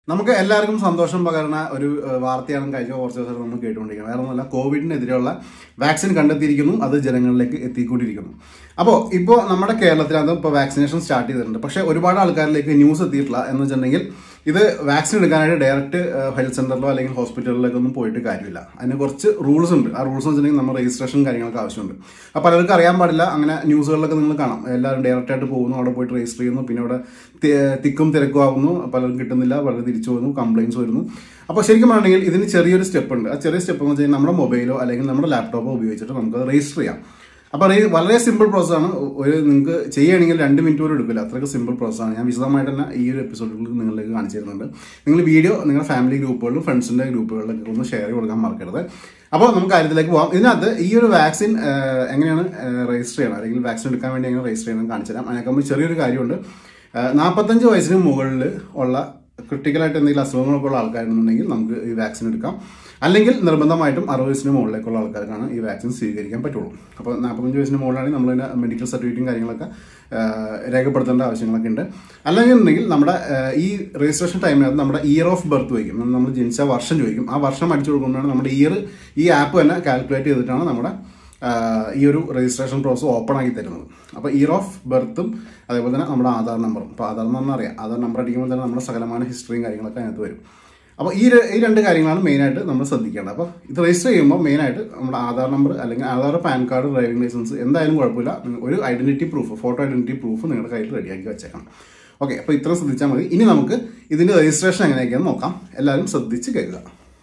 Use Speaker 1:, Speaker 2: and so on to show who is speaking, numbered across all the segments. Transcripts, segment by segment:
Speaker 1: നമുക്ക് എല്ലാവർക്കും സന്തോഷം പകരുന്ന ഒരു ഏഹ്, വാർത്തയാണ് കഴിഞ്ഞ കുറച്ച് ദിവസം നമ്മൾ കേട്ടുകൊണ്ടിരിക്കുന്നത് വേറെ ഒന്നുമല്ല കോവിഡിനെതിരെയുള്ള വാക്സിൻ കണ്ടെത്തിയിരിക്കുന്നു അത് ജനങ്ങളിലേക്ക് എത്തിക്കൊണ്ടിരിക്കുന്നു അപ്പോൾ ഇപ്പോൾ നമ്മുടെ കേരളത്തിനകത്ത് ഇപ്പോൾ വാക്സിനേഷൻ സ്റ്റാർട്ട് ചെയ്തിട്ടുണ്ട് പക്ഷേ ഒരുപാട് ആൾക്കാരിലേക്ക് ന്യൂസ് എത്തിയിട്ടില്ല എന്ന് വെച്ചിട്ടുണ്ടെങ്കിൽ ഇത് വാക്സിൻ എടുക്കാനായിട്ട് ഡയറക്റ്റ് ഹെൽത്ത് സെന്ററിലോ അല്ലെങ്കിൽ ഹോസ്പിറ്റലിലേക്കോ ഒന്നും പോയിട്ട് കാര്യമില്ല അതിന് കുറച്ച് റൂൾസ് ഉണ്ട് ആ റൂൾസ് എന്ന് വെച്ചിട്ടുണ്ടെങ്കിൽ നമ്മൾ രജിസ്ട്രേഷൻ കാര്യങ്ങളൊക്കെ ആവശ്യമുണ്ട് അപ്പോൾ പലർക്കും അറിയാൻ പാടില്ല അങ്ങനെ ന്യൂസുകളിലൊക്കെ നിങ്ങൾ കാണാം എല്ലാവരും ഡയറക്റ്റ് ആയിട്ട് പോകുന്നു അവിടെ പോയിട്ട് രജിസ്റ്റർ ചെയ്യുന്നു പിന്നെ അവിടെ തി- തിക്കും തിരക്കും ആവുന്നു പലരും കിട്ടുന്നില്ല പലരും തിരിച്ചു പോകുന്നു കംപ്ലയിൻസ് വരുന്നു അപ്പോൾ ശരിക്കും പറഞ്ഞിട്ടുണ്ടെങ്കിൽ ഇതിന് ചെറിയൊരു സ്റ്റെപ്പ് ഉണ്ട് ആ ചെറിയ സ്റ്റെപ്പ് എന്ന് വെച്ച് കഴിഞ്ഞാൽ നമ്മുടെ മൊബൈലോ അല്ലെങ്കിൽ നമ്മുടെ ലാപ്ടോപ്പോ ഉപയോഗിച്ചിട്ട് നമുക്ക് രജിസ്റ്റർ ചെയ്യാം അപ്പോൾ അത് വളരെ സിമ്പിൾ പ്രോസസ്സാണ് ഒരു നിങ്ങൾക്ക് ചെയ്യുകയാണെങ്കിൽ രണ്ട് മിനിറ്റ് പോലും എടുക്കില്ല അത്രയ്ക്ക് സിമ്പിൾ പ്രോസസ്സാണ് ഞാൻ വിശദമായിട്ട് തന്നെ ഈ ഒരു എപ്പിസോഡിൽ നിങ്ങളിലേക്ക് കാണിച്ചു തരുന്നുണ്ട് നിങ്ങൾ വീഡിയോ നിങ്ങളുടെ ഫാമിലി ഗ്രൂപ്പുകളിലും ഫ്രണ്ട്സിൻ്റെ ഗ്രൂപ്പുകളിലൊക്കെ ഒന്ന് ഷെയർ ചെയ്ത് കൊടുക്കാൻ മറക്കരുത് അപ്പോൾ നമുക്ക് കാര്യത്തിലേക്ക് പോകാം ഇതിനകത്ത് ഈ ഒരു വാക്സിൻ ഏഹ്, എങ്ങനെയാണ് രജിസ്റ്റർ ചെയ്യണം അല്ലെങ്കിൽ വാക്സിൻ എടുക്കാൻ വേണ്ടി എങ്ങനെ രജിസ്റ്റർ ചെയ്യണം കാണിച്ചു തരാം അതിനൊക്കെ മുമ്പ് ചെറിയൊരു കാര്യമുണ്ട് ഏഹ്, നാൽപ്പത്തഞ്ച് വയസ്സിന് മുകളിൽ ഉള്ള ക്രിട്ടിക്കലായിട്ട് എന്തെങ്കിലും അസുഖങ്ങളൊക്കെ ഉള്ള ആൾക്കാരുണ്ടെങ്കിൽ നമുക്ക് ഈ വാക്സിൻ എടുക്കാം അല്ലെങ്കിൽ നിർബന്ധമായിട്ടും അറുപത് വയസ്സിന് മുകളിലേക്കുള്ള ആൾക്കാർക്കാണ് ഈ വാക്സിൻ സ്വീകരിക്കാൻ പറ്റുള്ളൂ അപ്പോൾ നാൽപ്പത്തഞ്ച് വയസ്സിന് മുകളിലാണെങ്കിൽ നമ്മൾ മെഡിക്കൽ സർട്ടിഫിക്കറ്റും കാര്യങ്ങളൊക്കെ ആ, രേഖപ്പെടുത്തേണ്ട ആവശ്യങ്ങളൊക്കെ ഉണ്ട് അല്ലെങ്കിൽ ഉണ്ടെങ്കിൽ നമ്മുടെ ആ, ഈ രജിസ്ട്രേഷൻ ടൈമിനകത്ത് നമ്മുടെ ഇയർ ഓഫ് ബർത്ത് വയ്ക്കും നമ്മൾ ജനിച്ച വർഷം ചോദിക്കും ആ വർഷം അടിച്ചു കൊടുക്കുമ്പോഴാണ് നമ്മുടെ ഇയർ ഈ ആപ്പ് തന്നെ കാൽക്കുലേറ്റ് ചെയ്തിട്ടാണ് നമ്മുടെ ആ, ഈ ഒരു രജിസ്ട്രേഷൻ പ്രോസസ് ഓപ്പൺ ആക്കി തരുന്നത് അപ്പോൾ ഇയർ ഓഫ് ബർത്തും അതേപോലെ തന്നെ നമ്മുടെ ആധാർ നമ്പറും ഇപ്പോൾ ആധാർ നമ്പർ അറിയാം ആധാർ നമ്പർ അടിക്കുമ്പോൾ തന്നെ നമ്മുടെ സകലമായ ഹിസ്റ്ററിയും കാര്യങ്ങളൊക്കെ അതിനകത്ത് വരും അപ്പോൾ ഈ ര- ഈ രണ്ട് കാര്യങ്ങളാണ് മെയിനായിട്ട് നമ്മൾ ശ്രദ്ധിക്കേണ്ടത് അപ്പോൾ ഇത് രജിസ്റ്റർ ചെയ്യുമ്പോൾ മെയിനായിട്ട് നമ്മുടെ ആധാർ നമ്പർ അല്ലെങ്കിൽ Aadhaar PAN card driving licence എന്തായാലും കുഴപ്പമില്ല നിങ്ങൾ ഒരു identity proof photo identity proof നിങ്ങളുടെ കയ്യിൽ റെഡിയാക്കി വെച്ചേക്കണം ഓക്കെ അപ്പോൾ ഇത്ര ശ്രദ്ധിച്ചാൽ മതി ഇനി നമുക്ക് ഇതിൻ്റെ രജിസ്ട്രേഷൻ എങ്ങനെയൊക്കെയാണെന്ന് നോക്കാം എല്ലാവരും ശ്രദ്ധിച്ച് കേൾക്കുക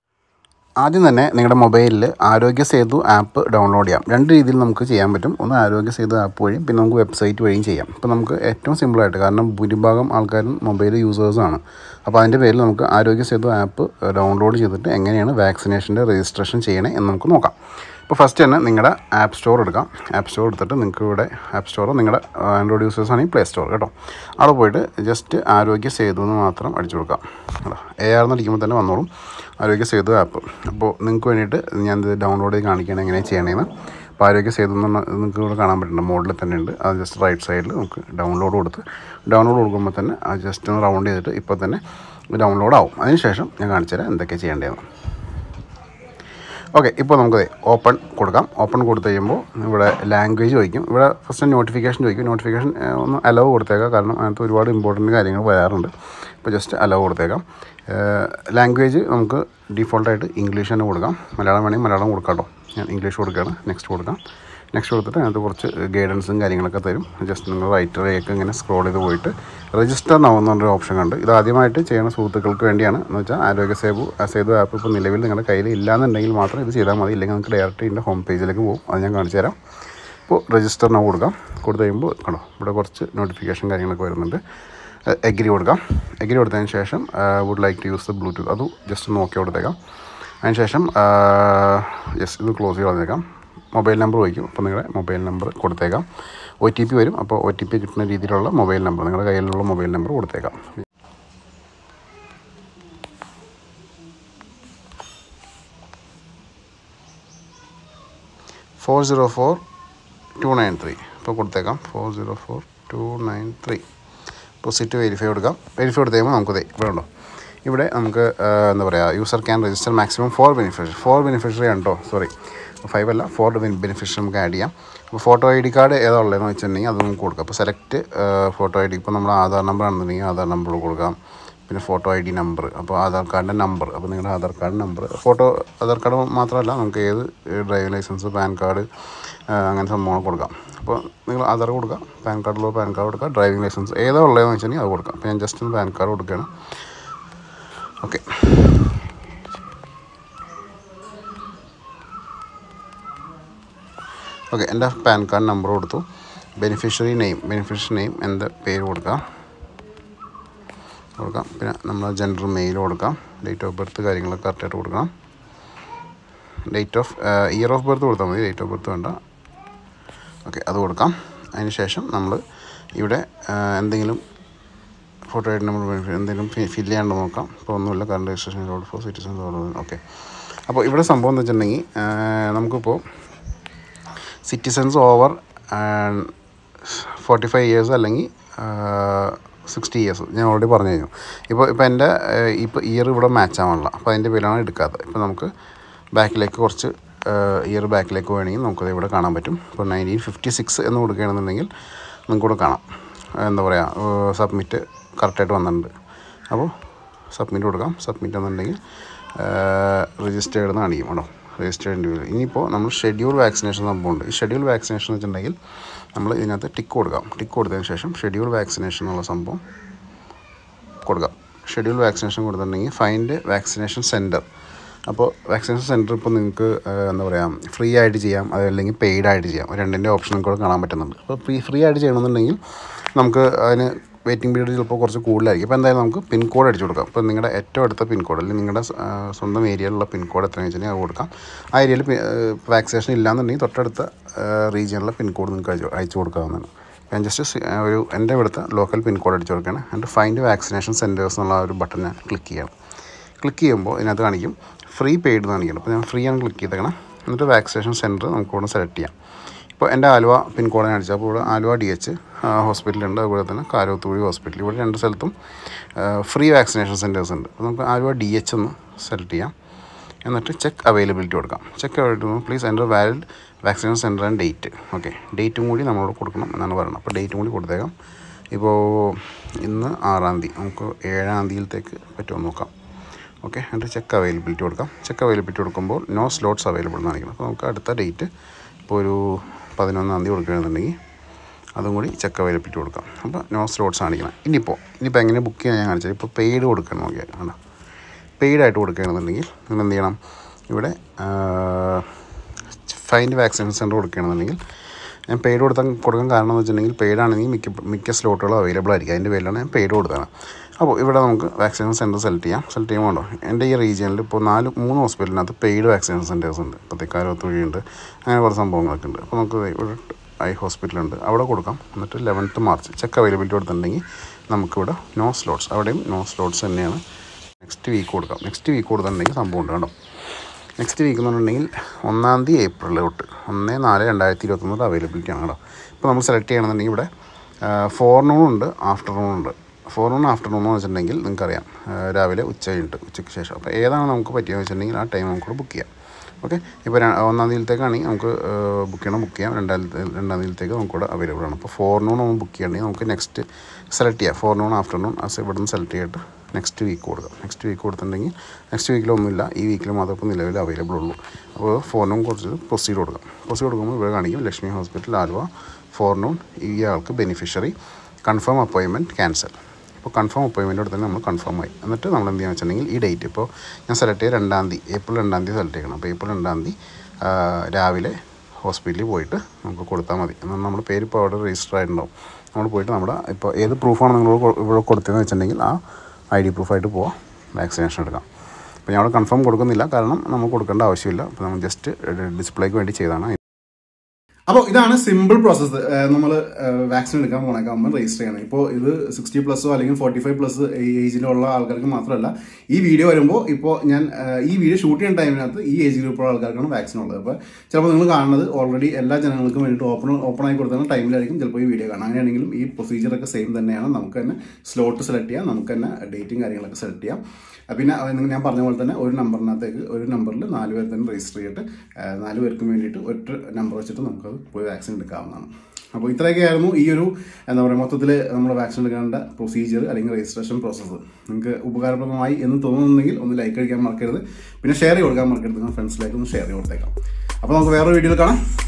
Speaker 2: ആദ്യം തന്നെ നിങ്ങളുടെ മൊബൈലിൽ ആരോഗ്യ സേതു ആപ്പ് ഡൗൺലോഡ് ചെയ്യാം രണ്ട് രീതിയിൽ നമുക്ക് ചെയ്യാൻ പറ്റും ഒന്ന് ആരോഗ്യ സേതു ആപ്പ് വഴിയും പിന്നെ നമുക്ക് വെബ്സൈറ്റ് വഴിയും ചെയ്യാം ഇപ്പോൾ നമുക്ക് ഏറ്റവും സിമ്പിളായിട്ട് കാരണം ഭൂരിഭാഗം ആൾക്കാരും മൊബൈൽ യൂസേഴ്സാണ് അപ്പോൾ അതിൻ്റെ പേരിൽ നമുക്ക് ആരോഗ്യ സേതു ആപ്പ് ഡൗൺലോഡ് ചെയ്തിട്ട് എങ്ങനെയാണ് വാക്സിനേഷൻ്റെ രജിസ്ട്രേഷൻ ചെയ്യണേ എന്ന് നമുക്ക് നോക്കാം ഇപ്പോൾ ഫസ്റ്റ് തന്നെ നിങ്ങളുടെ ആപ്പ് സ്റ്റോർ എടുക്കാം ആപ്പ് സ്റ്റോർ എടുത്തിട്ട് നിങ്ങൾക്ക് ഇവിടെ ആപ്പ് സ്റ്റോർ നിങ്ങളുടെ ആൻഡ്രോയിഡ് യൂസേഴ്സ് ആണെങ്കിൽ പ്ലേ സ്റ്റോർ കേട്ടോ അവിടെ പോയിട്ട് ജസ്റ്റ് ആരോഗ്യ സേതു എന്ന് മാത്രം അടിച്ചു കൊടുക്കാം കേട്ടോ എ ആർ എന്ന് അടിക്കുമ്പോൾ തന്നെ വന്നോളും ആരോഗ്യ സേതു ആപ്പ് അപ്പോൾ നിങ്ങൾക്ക് വേണ്ടിയിട്ട് ഞാൻ ഇത് ഡൗൺലോഡ് ചെയ്ത് കാണിക്കുകയാണ് എങ്ങനെയാണ് ചെയ്യണേന്ന് അപ്പോൾ ആരോഗ്യ സേതു എന്ന് പറഞ്ഞാൽ നിങ്ങൾക്ക് ഇവിടെ കാണാൻ പറ്റുന്നുണ്ട് മോഡിൽ തന്നെ ഉണ്ട് അത് ജസ്റ്റ് റൈറ്റ് സൈഡിൽ നമുക്ക് ഡൗൺലോഡ് കൊടുത്ത് ഡൗൺലോഡ് കൊടുക്കുമ്പോൾ തന്നെ അത് ജസ്റ്റ് ഒന്ന് റൗണ്ട് ചെയ്തിട്ട് ഇപ്പോൾ തന്നെ ഡൗൺലോഡ് ആവും അതിനുശേഷം ഞാൻ കാണിച്ചു തരാം എന്തൊക്കെ ചെയ്യേണ്ടതെന്ന് ഓക്കെ ഇപ്പോൾ നമുക്ക് ഓപ്പൺ കൊടുക്കാം ഓപ്പൺ കൊടുത്തു കഴിയുമ്പോൾ ഇവിടെ ലാംഗ്വേജ് ചോദിക്കും ഇവിടെ ഫസ്റ്റ് നോട്ടിഫിക്കേഷൻ ചോദിക്കും നോട്ടിഫിക്കേഷൻ ഒന്ന് അലവ് കൊടുത്തേക്കാം കാരണം അതിനകത്ത് ഒരുപാട് ഇമ്പോർട്ടൻറ്റ് കാര്യങ്ങൾ വരാറുണ്ട് ഇപ്പോൾ ജസ്റ്റ് അലവ് കൊടുത്തേക്കാം ലാംഗ്വേജ് നമുക്ക് ഡിഫോൾട്ടായിട്ട് ഇംഗ്ലീഷ് തന്നെ കൊടുക്കാം മലയാളം വേണമെങ്കിൽ മലയാളം കൊടുക്കാം കേട്ടോ ഞാൻ ഇംഗ്ലീഷ് കൊടുക്കുകയാണ് നെക്സ്റ്റ് കൊടുക്കാം നെക്സ്റ്റ് കൊടുത്തിട്ട് അതിനകത്ത് കുറച്ച് ഗൈഡൻസും കാര്യങ്ങളൊക്കെ തരും ജസ്റ്റ് നിങ്ങൾ റൈറ്ററിലേക്ക് ഇങ്ങനെ സ്ക്രോൾ ചെയ്ത് പോയിട്ട് രജിസ്റ്റർ നാവുന്ന ഒരു ഓപ്ഷൻ കണ്ട് ഇത് ആദ്യമായിട്ട് ചെയ്യുന്ന സുഹൃത്തുക്കൾക്ക് വേണ്ടിയാണ് എന്ന് വെച്ചാൽ ആരോഗ്യ സേതു സേതു ആപ്പ് ഇപ്പോൾ നിലവിൽ നിങ്ങളുടെ കയ്യിൽ ഇല്ലാന്നുണ്ടെങ്കിൽ മാത്രം ഇത് ചെയ്താൽ മതി ഇല്ലെങ്കിൽ നിങ്ങൾക്ക് ഡയറക്റ്റ് ഇതിൻ്റെ ഹോം പേജിലേക്ക് പോകും അത് ഞാൻ കാണിച്ചു തരാം ഇപ്പോൾ രജിസ്റ്റർ നൗ കൊടുക്കാം കൊടുത്തു കഴിയുമ്പോൾ കണ്ടോ ഇവിടെ കുറച്ച് നോട്ടിഫിക്കേഷൻ കാര്യങ്ങളൊക്കെ വരുന്നുണ്ട് എഗ്രി കൊടുക്കാം എഗ്രി കൊടുത്തതിന് ശേഷം would like to use the Bluetooth അത് ജസ്റ്റ് നോക്കി കൊടുത്തേക്കാം അതിനുശേഷം ജസ്റ്റ് ഇത് ക്ലോസ് ചെയ്ത് കളഞ്ഞേക്കാം മൊബൈൽ നമ്പർ ചോദിക്കും അപ്പോൾ നിങ്ങളുടെ മൊബൈൽ നമ്പർ കൊടുത്തേക്കാം ഒ ടി പി വരും അപ്പോൾ ഒ ടി പി കിട്ടുന്ന രീതിയിലുള്ള മൊബൈൽ നമ്പർ നിങ്ങളുടെ കയ്യിലുള്ള മൊബൈൽ നമ്പർ കൊടുത്തേക്കാം four zero four two nine three ഇപ്പോൾ കൊടുത്തേക്കാം four zero four two nine three പോസിറ്റ് വെരിഫൈ കൊടുക്കാം വെരിഫൈ കൊടുത്ത് കഴിയുമ്പോൾ നമുക്ക് ദേ ഇവിടെ ഉണ്ടോ ഇവിടെ നമുക്ക് ആ, എന്താ പറയുക user can register maximum four beneficiary four beneficiary ആണ് കേട്ടോ സോറി ഫൈവ് അല്ല ഫോർ ബെനിഫിഷ്യറി നമുക്ക് ആഡ് ചെയ്യാം അപ്പോൾ ഫോട്ടോ ഐ ഡി കാർഡ് ഏതാ ഉള്ളതെന്ന് വെച്ചിട്ടുണ്ടെങ്കിൽ അത് നമുക്ക് കൊടുക്കാം അപ്പോൾ സെലക്ട് ഫോട്ടോ ഐ ഡി ഇപ്പോൾ നമ്മുടെ ആധാർ നമ്പർ ആണെന്നുണ്ടെങ്കിൽ ആധാർ നമ്പർ കൊടുക്കാം പിന്നെ ഫോട്ടോ ഐ ഡി നമ്പർ അപ്പോൾ ആധാർ കാർഡിൻ്റെ നമ്പർ അപ്പോൾ നിങ്ങളുടെ Aadhaar card number photo Aadhaar card മാത്രമല്ല നമുക്ക് ഏത് ഡ്രൈവിംഗ് ലൈസൻസ് പാൻ കാർഡ് അങ്ങനെ സംഭവങ്ങൾ കൊടുക്കാം അപ്പോൾ നിങ്ങൾ ആധാർ കൊടുക്കുക പാൻ കാർഡിലോ പാൻ കാർഡ് കൊടുക്കുക ഡ്രൈവിംഗ് ലൈസൻസ് ഏതാ ഉള്ളതെന്ന് വെച്ചിട്ടുണ്ടെങ്കിൽ അത് കൊടുക്കാം അപ്പോൾ ഞാൻ ജസ്റ്റ് ഒന്ന് പാൻ കാർഡ് കൊടുക്കുകയാണ് ഓക്കെ ഓക്കെ എൻ്റെ പാൻ കാർഡ് നമ്പർ കൊടുത്തു ബെനിഫിഷ്യറി നെയിം ബെനിഫിഷ്യറി നെയിം എൻ്റെ പേര് കൊടുക്കാം കൊടുക്കാം പിന്നെ നമ്മൾ ജെൻഡർ മെയിൽ കൊടുക്കാം ഡേറ്റ് ഓഫ് ബർത്ത് കാര്യങ്ങളൊക്കെ കറക്റ്റായിട്ട് കൊടുക്കണം date of year of birth കൊടുത്താൽ മതി ഡേറ്റ് ഓഫ് ബർത്ത് വേണ്ട ഓക്കെ അത് കൊടുക്കാം അതിന് ശേഷം നമ്മൾ ഇവിടെ ആ, എന്തെങ്കിലും ഫോട്ടോ ആയിട്ട് നമ്മൾ എന്തെങ്കിലും ഫില്ല് ചെയ്യാണ്ട് നോക്കാം ഇപ്പോൾ ഒന്നുമില്ല current registration load for citizens okay അപ്പോൾ ഇവിടെ സംഭവം എന്ന് വെച്ചിട്ടുണ്ടെങ്കിൽ ആ, നമുക്കിപ്പോൾ citizens over forty five years അല്ലെങ്കിൽ സിക്സ്റ്റി ഇയേഴ്സ് ഞാൻ ഓൾറെഡി പറഞ്ഞു കഴിഞ്ഞു ഇപ്പോൾ ഇപ്പോൾ എൻ്റെ ഇപ്പോൾ ഇയർ ഇവിടെ മാച്ച് ആവാനുള്ള അപ്പോൾ അതിൻ്റെ പേരാണ് എടുക്കാത്തത് ഇപ്പോൾ നമുക്ക് ബാക്കിലേക്ക് കുറച്ച് ഇയർ ബാക്കിലേക്ക് വേണമെങ്കിൽ നമുക്കത് ഇവിടെ കാണാൻ പറ്റും ഇപ്പോൾ നയൻറ്റീൻ ഫിഫ്റ്റി സിക്സ് എന്ന് കൊടുക്കുകയാണെന്നുണ്ടെങ്കിൽ നിങ്ങൾക്ക് ഇവിടെ കാണാം എന്താ പറയുക സബ്മിറ്റ് കറക്റ്റായിട്ട് വന്നിട്ടുണ്ട് അപ്പോൾ സബ്മിറ്റ് കൊടുക്കാം സബ്മിറ്റ് എന്നുണ്ടെങ്കിൽ രജിസ്റ്റേർഡ് എന്ന് കാണിക്കും കേട്ടോ രജിസ്റ്റേർഡ് ഇൻഡിവിജ്വൽ ഇനിയിപ്പോൾ നമ്മൾ ഷെഡ്യൂൾ വാക്സിനേഷൻ സംഭവമുണ്ട് ഈ ഷെഡ്യൂൾ വാക്സിനേഷൻ എന്ന് വെച്ചിട്ടുണ്ടെങ്കിൽ നമ്മൾ ഇതിനകത്ത് ടിക്ക് കൊടുക്കാം ടിക്ക് കൊടുത്തതിന് ശേഷം ഷെഡ്യൂൾ വാക്സിനേഷൻ എന്നുള്ള സംഭവം കൊടുക്കാം ഷെഡ്യൂൾ വാക്സിനേഷൻ കൊടുത്തിട്ടുണ്ടെങ്കിൽ ഫൈൻഡ് വാക്സിനേഷൻ സെൻറ്റർ അപ്പോൾ വാക്സിനേഷൻ സെൻറ്റർ ഇപ്പോൾ നിങ്ങൾക്ക് എന്താ പറയുക ഫ്രീ ആയിട്ട് ചെയ്യാം അതല്ലെങ്കിൽ പെയ്ഡ് ആയിട്ട് ചെയ്യാം രണ്ടിൻ്റെ ഓപ്ഷനും കൂടെ കാണാൻ പറ്റുന്നുണ്ട് അപ്പോൾ ഫ്രീ ഫ്രീ ആയിട്ട് ചെയ്യണമെന്നുണ്ടെങ്കിൽ നമുക്ക് അതിന് വെയിറ്റിംഗ് പീരീഡ് ചിലപ്പോൾ കുറച്ച് കൂടുതലായിരിക്കും അപ്പോൾ എന്തായാലും നമുക്ക് പിൻ കോഡ് അടിച്ചു കൊടുക്കാം അപ്പോൾ നിങ്ങളുടെ ഏറ്റവും അടുത്ത പിൻ കോഡ് അല്ലെങ്കിൽ നിങ്ങളുടെ ആ, സ്വന്തം ഏരിയയിലുള്ള പിൻ കോഡ് എത്രയാണെന്ന് വെച്ചിട്ടുണ്ടെങ്കിൽ അത് കൊടുക്കാം ആ ഏരിയയിൽ വാക്സിനേഷൻ ഇല്ലാന്നുണ്ടെങ്കിൽ തൊട്ടടുത്ത റീജിയനിലെ പിൻ കോഡ് നിങ്ങൾക്ക് അയച്ചു അയച്ചു കൊടുക്കാവുന്നതാണ് ഞാൻ ജസ്റ്റ് ഒരു എൻ്റെ ഇവിടുത്തെ ലോക്കൽ പിൻ കോഡ് അടിച്ചു കൊടുക്കുകയാണ് എന്നിട്ട് ഫൈൻഡ് വാക്സിനേഷൻ സെൻറ്റേഴ്സ് എന്നുള്ള ആ ഒരു ബട്ടൺ ഞാൻ ക്ലിക്ക് ചെയ്യണം ക്ലിക്ക് ചെയ്യുമ്പോൾ ഇതിനകത്ത് കാണിക്കും ഫ്രീ പെയ്ഡ് എന്ന് കാണിക്കണം അപ്പോൾ ഞാൻ ഫ്രീ ആണ് ക്ലിക്ക് ചെയ്തേക്കണം എന്നിട്ട് വാക്സിനേഷൻ സെൻറ്റർ നമുക്ക് ഇവിടെ സെലക്ട് ചെയ്യാം ഇപ്പോൾ എൻ്റെ ആലുവ പിൻകോഡ് ഞാൻ അടിച്ചത് അപ്പോൾ ഇവിടെ ആലുവ ഡി എച്ച് ഹോസ്പിറ്റലുണ്ട് അതുപോലെ തന്നെ കാരോത്തുകുഴി ഹോസ്പിറ്റൽ ഇവിടെ രണ്ട് സ്ഥലത്തും ഫ്രീ വാക്സിനേഷൻ സെൻറ്റേഴ്സ് ഉണ്ട് അപ്പോൾ നമുക്ക് ആലുവ ഡി എച്ച് ഒന്ന് സെലക്ട് ചെയ്യാം എന്നിട്ട് ചെക്ക് അവൈലബിലിറ്റി കൊടുക്കാം ചെക്ക് അവൈലബിലിറ്റി പ്ലീസ് എൻ്റെ valid vaccination centre and date okay ഡേറ്റും കൂടി നമ്മളോട് കൊടുക്കണം എന്നാണ് പറയുന്നത് അപ്പോൾ ഡേറ്റും കൂടി കൊടുത്തേക്കാം ഇപ്പോൾ ഇന്ന് ആറാം തീയതി നമുക്ക് ഏഴാം തീയതിയിലത്തേക്ക് പറ്റുമോ എന്ന് നോക്കാം ഓക്കെ എന്നിട്ട് ചെക്ക് അവൈലബിലിറ്റി കൊടുക്കാം ചെക്ക് അവൈലബിലിറ്റി കൊടുക്കുമ്പോൾ നോ സ്ലോട്ട്സ് അവൈലബിൾ എന്ന് കാണിക്കണം അപ്പോൾ നമുക്ക് അടുത്ത ഡേറ്റ് ഇപ്പോൾ ഒരു പതിനൊന്നാം തീയതി കൊടുക്കുകയാണെന്നുണ്ടെങ്കിൽ അതും കൂടി ചെക്ക് അവൈലബിലിറ്റി കൊടുക്കാം അപ്പോൾ നോ സ്ലോട്ട്സ് കാണിക്കണം ഇനിയിപ്പോൾ ഇനിയിപ്പോൾ എങ്ങനെ ബുക്ക് ചെയ്യാൻ ഞാൻ കാണിച്ചത് ഇപ്പോൾ പെയ്ഡ് കൊടുക്കണം നോക്കിയാൽ ആണ് പെയ്ഡായിട്ട് കൊടുക്കുകയാണെന്നുണ്ടെങ്കിൽ നിങ്ങൾ എന്ത് ചെയ്യണം ഇവിടെ ഫൈൻഡ് വാക്സിനേഷൻ സെൻറ്റർ കൊടുക്കുകയാണെന്നുണ്ടെങ്കിൽ ഞാൻ പെയ്ഡ് കൊടുത്താൽ കൊടുക്കാൻ കാരണം എന്ന് വെച്ചിട്ടുണ്ടെങ്കിൽ പെയ്ഡ് ആണെങ്കിൽ മിക്ക മിക്ക സ്ലോട്ടുകളും അവൈലബിൾ ആയിരിക്കും അതിൻ്റെ പേരിലാണ് ഞാൻ പെയ്ഡ് കൊടുത്തത് അപ്പോൾ ഇവിടെ നമുക്ക് വാക്സിനേഷൻ സെൻറ്റർ സെലക്ട് ചെയ്യാം സെലക്ട് ചെയ്യുമ്പോൾ ഉണ്ടോ എൻ്റെ ഈ റീജിയനിൽ ഇപ്പോൾ നാല് മൂന്ന് ഹോസ്പിറ്റലിനകത്ത് പെയ്ഡ് വാക്സിനേഷൻ സെൻറ്റേഴ്സ് ഉണ്ട് ഇപ്പോൾ തെക്കാരോത്തുവഴിയുണ്ട് അങ്ങനെ കുറേ സംഭവങ്ങളൊക്കെ ഉണ്ട് അപ്പോൾ നമുക്ക് ദേ ഇവിടെ ഐ ഹോസ്പിറ്റലുണ്ട് അവിടെ കൊടുക്കാം എന്നിട്ട് ലെവൻത്ത് മാർച്ച് ചെക്ക് അവൈലബിലിറ്റി കൊടുത്തിട്ടുണ്ടെങ്കിൽ നമുക്കിവിടെ നോ സ്ലോട്ട്സ് അവിടെയും നോ സ്ലോട്ട്സ് തന്നെയാണ് നെക്സ്റ്റ് വീക്ക് കൊടുക്കാം നെക്സ്റ്റ് വീക്ക് കൊടുത്തിട്ടുണ്ടെങ്കിൽ സംഭവം ഉണ്ട് കേട്ടോ നെക്സ്റ്റ് വീക്ക് എന്ന് പറഞ്ഞിട്ടുണ്ടെങ്കിൽ ഒന്നാം തീയതി ഏപ്രിൽ തൊട്ട് ഒന്ന് നാല് രണ്ടായിരത്തി ഇരുപത്തൊന്നിൽ അവൈലബിലിറ്റി ആണ് കേട്ടോ ഇപ്പോൾ നമ്മൾ സെലക്ട് ചെയ്യണമെന്നുണ്ടെങ്കിൽ ഇവിടെ ഫോർനൂൺ ഉണ്ട് ആഫ്റ്റർനൂൺ ഉണ്ട് ഫോർനൂൺ ആഫ്റ്റർനൂൺ എന്ന് വെച്ചിട്ടുണ്ടെങ്കിൽ നിങ്ങൾക്കറിയാം ആ, രാവിലെ ഉച്ച കഴിഞ്ഞിട്ട് ഉച്ചയ്ക്ക് ശേഷം അപ്പോൾ ഏതാണ് നമുക്ക് പറ്റിയെന്ന് വെച്ചിട്ടുണ്ടെങ്കിൽ ആ ടൈം നമുക്ക് ബുക്ക് ചെയ്യാം ഓക്കെ ഇപ്പോൾ ര- ഒന്നാം തീയതിയിലത്തേക്കാണെങ്കിൽ നമുക്ക് ബുക്ക് ചെയ്യണം ബുക്ക് ചെയ്യാം രണ്ടാം തീയതി- രണ്ടാം തീയതിയിലത്തേക്ക് നമുക്കിവിടെ അവൈലബിൾ ആണ് അപ്പോൾ ഫോർനൂൺ നമ്മൾ ബുക്ക് ചെയ്യണമെങ്കിൽ നമുക്ക് നെക്സ്റ്റ് സെലക്ട് ചെയ്യാം ഫോർനൂൺ ആഫ്റ്റർനൂൺ അസ് ഇവിടെ നിന്ന് സെലക്ട് ചെയ്തിട്ട് നെക്സ്റ്റ് വീക്ക് കൊടുക്കാം നെക്സ്റ്റ് വീക്ക് കൊടുത്തിട്ടുണ്ടെങ്കിൽ നെക്സ്റ്റ് വീക്കിലൊന്നുമില്ല ഈ വീക്കിൽ മാത്രമേ ഇപ്പോൾ നിലവിൽ അവൈലബിൾ ഉള്ളൂ അപ്പോൾ ഫോർനൂൺ കുറച്ച് പ്രൊസീഡ് കൊടുക്കാം പ്രൊസീഡ് കൊടുക്കുമ്പോൾ ഇവിടെ കാണിക്കും ലക്ഷ്മി ഹോസ്പിറ്റൽ ആലുവ ഫോർനൂൺ ഈ ആൾക്ക് ബെനിഫിഷ്യറി കൺഫേം അപ്പോയിൻമെൻറ്റ് ക്യാൻസൽ ഇപ്പോൾ കൺഫേം അപ്പോയിൻമെൻറ്റോട് തന്നെ നമ്മൾ കൺഫേം ആയി എന്നിട്ട് നമ്മൾ എന്ത് ചെയ്യാന്ന് വെച്ചിട്ടുണ്ടെങ്കിൽ ഈ ഡേറ്റ് ഇപ്പോൾ ഞാൻ സെലക്ട് ചെയ്ത് രണ്ടാം തീയതി ഏപ്രിൽ രണ്ടാം തീയതി സെലക്ട് ചെയ്യണം അപ്പോൾ ഏപ്രിൽ രണ്ടാം തീയതി ആ, രാവിലെ ഹോസ്പിറ്റലിൽ പോയിട്ട് നമുക്ക് കൊടുത്താൽ മതി എന്നാൽ നമ്മുടെ പേര് ഇപ്പോൾ അവിടെ രജിസ്റ്റർ ആയിട്ടുണ്ടാവും നമ്മൾ പോയിട്ട് നമ്മുടെ ഇപ്പോൾ ഏത് പ്രൂഫാണ് നിങ്ങൾ ഇവിടെ കൊടുത്തതെന്ന് വെച്ചിട്ടുണ്ടെങ്കിൽ ആ ഐ ഡി പ്രൂഫായിട്ട് പോവാം വാക്സിനേഷൻ എടുക്കാം അപ്പോൾ ഞാൻ അവിടെ കൺഫേം കൊടുക്കുന്നില്ല കാരണം നമ്മൾ കൊടുക്കേണ്ട ആവശ്യമില്ല അപ്പോൾ നമ്മൾ ജസ്റ്റ് ഡിസ്പ്ലേക്ക് വേണ്ടി ചെയ്തതാണ്
Speaker 1: അപ്പോൾ ഇതാണ് സിമ്പിൾ പ്രോസസ്സ് നമ്മൾ വാക്സിൻ എടുക്കാൻ പോണേക്കാകുമ്പോൾ രജിസ്റ്റർ ചെയ്യണം ഇപ്പോൾ ഇത് സിക്സ്റ്റി പ്ലസ്സോ അല്ലെങ്കിൽ ഫോർട്ടി ഫൈവ് പ്ലസ് ഏജിലുള്ള ആൾക്കാർക്ക് മാത്രമല്ല ഈ വീഡിയോ വരുമ്പോൾ ഇപ്പോൾ ഞാൻ ഏഹ്, ഈ വീഡിയോ ഷൂട്ട് ചെയ്യുന്ന ടൈമിനകത്ത് ഈ ഏജ് ഗ്രൂപ്പുള്ള ആൾക്കാർക്കാണ് വാക്സിൻ ഉള്ളത് അപ്പോൾ ചിലപ്പോൾ നിങ്ങൾ കാണുന്നത് ഓൾറെഡി എല്ലാ ജനങ്ങൾക്കും വേണ്ടിയിട്ട് ഓപ്പൺ ഓപ്പൺ ആയി കൊടുക്കുന്ന ടൈമിലായിരിക്കും ചിലപ്പോൾ ഈ വീഡിയോ കാണാം അങ്ങനെയാണെങ്കിലും ഈ പ്രൊസീജിയറൊക്കെ സെയിം തന്നെയാണ് നമുക്ക് തന്നെ സ്ലോട്ട് സെലക്ട് ചെയ്യാം നമുക്ക് തന്നെ ഡേറ്റും കാര്യങ്ങളൊക്കെ സെലക്ട് ചെയ്യാം അഹ് പിന്നെ അത് നിങ്ങൾ ഞാൻ പറഞ്ഞ പോലെ തന്നെ ഒരു നമ്പറിനകത്തേക്ക് ഒരു നമ്പറിൽ നാല് പേർ തന്നെ രജിസ്റ്റർ ചെയ്തിട്ട് ആഹ് നാല് പേർക്കും വേണ്ടിയിട്ട് ഒറ്റ നമ്പർ വെച്ചിട്ട് നമുക്കത് പോയി വാക്സിൻ എടുക്കാവുന്നതാണ് അപ്പോൾ ഇത്രയൊക്കെയായിരുന്നു ഈ ഒരു എന്താ പറയുക മൊത്തത്തിൽ നമ്മൾ വാക്സിൻ എടുക്കേണ്ട പ്രൊസീജിയർ അല്ലെങ്കിൽ രജിസ്ട്രേഷൻ പ്രോസസ്സ് നിങ്ങൾക്ക് ഉപകാരപ്രദമായി എന്ന് തോന്നുന്നുണ്ടെങ്കിൽ ഒന്ന് ലൈക്ക് അടിക്കാൻ മറക്കരുത് പിന്നെ ഷെയർ ചെയ്ത് കൊടുക്കാൻ മറക്കരുത് നിങ്ങൾ ഫ്രണ്ട്സിലേക്ക് ഒന്ന് ഷെയർ ചെയ്ത് കൊടുത്തേക്കാം അപ്പോൾ നമുക്ക് വേറൊരു വീഡിയോയിൽ കാണാം